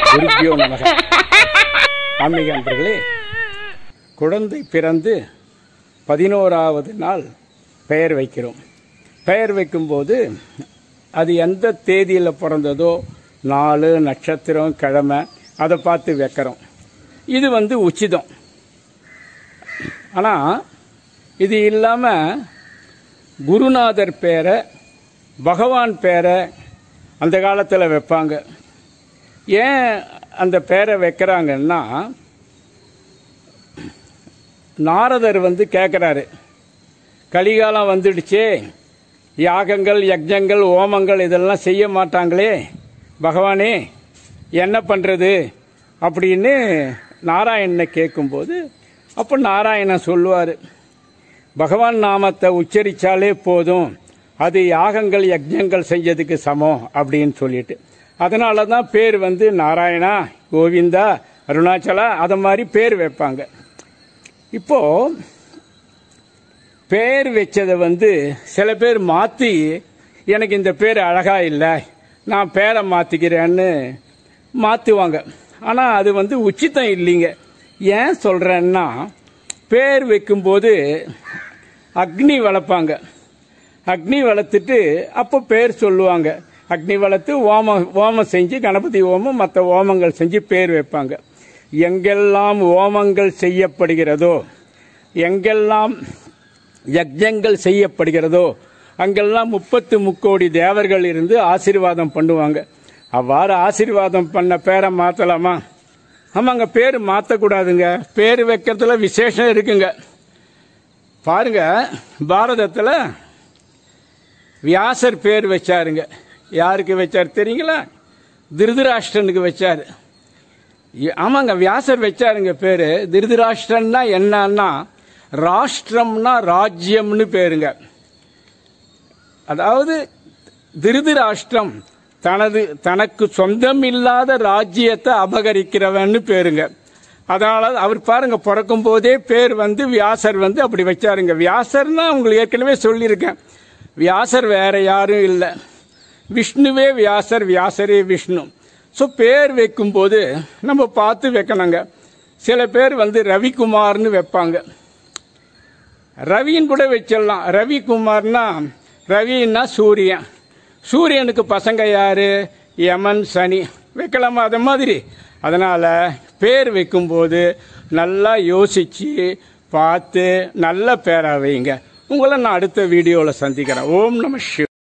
குருபியோ நமக ஆன்மீக அன்பர்களே குழந்தை பிறந்து பதினோராவது நாள் பெயர் வைக்கிறோம் பெயர் வைக்கும்போது அது எந்த தேதியில் பிறந்ததோ நாலு நட்சத்திரம் கிழமை அதை பார்த்து வைக்கிறோம் இது வந்து உச்சிதம் ஆனால் இது இல்லாமல் குருநாதர் பேரை பகவான் பேரை அந்த காலத்தில் வைப்பாங்க ஏன் அந்த பேரை வைக்கிறாங்கன்னா நாரதர் வந்து கேட்குறாரு கலிகாலம் வந்துடுச்சே யாகங்கள் யஜ்ஞங்கள் ஓமங்கள் இதெல்லாம் செய்ய மாட்டாங்களே பகவானே என்ன பண்ணுறது அப்படின்னு நாராயணனை கேட்கும்போது அப்போ நாராயணன் சொல்லுவார் பகவான் நாமத்தை உச்சரித்தாலே போதும் அது யாகங்கள் யஜ்ஞங்கள் செஞ்சதுக்கு சமம் அப்படின்னு சொல்லிட்டு அதனால தான் பேர் வந்து நாராயணா கோவிந்தா அருணாச்சலா அதை மாதிரி பேர் வைப்பாங்க இப்போ பேர் வச்சதை வந்து சில பேர் மாற்றி எனக்கு இந்த பேர் அழகா இல்லை நான் பேரை மாற்றிக்கிறேன்னு மாற்றுவாங்க ஆனால் அது வந்து உச்சிதம் இல்லைங்க ஏன் சொல்கிறேன்னா பேர் வைக்கும்போது அக்னி வளர்ப்பாங்க அக்னி வளர்த்துட்டு அப்போ பேர் சொல்லுவாங்க அக்னி வளர்த்து ஓமம் ஓமம் செஞ்சு கணபதி ஓமம் மற்ற ஓமங்கள் செஞ்சு பேர் வைப்பாங்க எங்கெல்லாம் ஓமங்கள் செய்யப்படுகிறதோ எங்கெல்லாம் யஜ்ஞங்கள் செய்யப்படுகிறதோ அங்கெல்லாம் முப்பத்து முக்கோடி தேவர்கள் இருந்து ஆசீர்வாதம் பண்ணுவாங்க அவ்வாறு ஆசீர்வாதம் பண்ண பேரை மாற்றலாமா ஆமாங்க பேர் மாற்றக்கூடாதுங்க பேர் வைக்கிறதுல விசேஷம் இருக்குங்க பாருங்க பாரதத்தில் வியாசர் பேர் வச்சாருங்க யாருக்கு வச்சார் தெரியுங்களா திருதராஷ்டிரனுக்கு வச்சாரு இ- ஆமாங்க வியாசர் வச்சாருங்க பேரு திருதராஷ்டிரன்னா என்னன்னா ராஷ்டிரம்னா ராஜ்யம்னு பேருங்க அதாவது திருதராஷ்டிரம் தனது தனக்கு சொந்தம் இல்லாத ராஜ்யத்தை அபகரிக்கிறவன்னு பேருங்க அதனால அவர் பாருங்க பிறக்கும் போதே பேர் வந்து வியாசர் வந்து அப்படி வச்சாருங்க வியாசர்னா உங்களுக்கு ஏற்கனவே சொல்லியிருக்கேன் வியாசர் வேற யாரும் இல்லை விஷ்ணுவே வியாசர் வியாசரே விஷ்ணு ஸோ பேர் வைக்கும்போது நம்ம பார்த்து வைக்கணுங்க சில பேர் வந்து ரவிக்குமார்னு வைப்பாங்க ரவின்னு கூட வச்சிடலாம் ரவிக்குமார்னா ரவின்னா சூரியன் சூரியனுக்கு பசங்க யாரு யமன் சனி வைக்கலாமா அது மாதிரி அதனால பேர் வைக்கும்போது நல்லா யோசிச்சு பார்த்து நல்ல பேரா வைங்க உங்களை நான் அடுத்த வீடியோவில் சந்திக்கிறேன் ஓம் நம சிவ